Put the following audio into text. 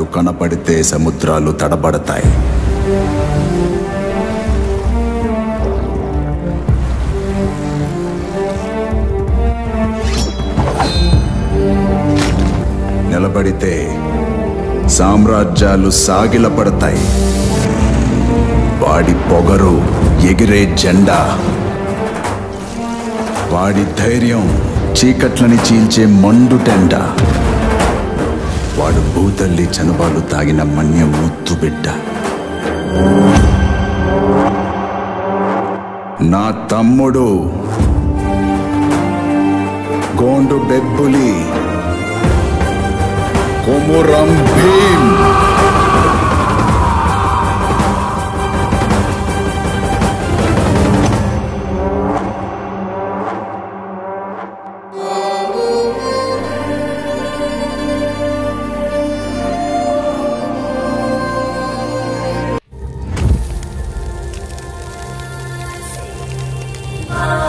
వాడు కనపడితే సముద్రాలు తడబడతాయి నిలబడితే సామ్రాజ్యాలు సాగిలపడతాయి వాడి పొగరు ఎగిరే జెండా వాడి ధైర్యం చీకట్లని చీల్చే మండుటెండ వాడు భూతల్లి చనుబాలు తాగిన మన్యం ముత్తు బిడ్డ నా తమ్ముడు గోండు బెబ్బులి కొమురం భీం ఆ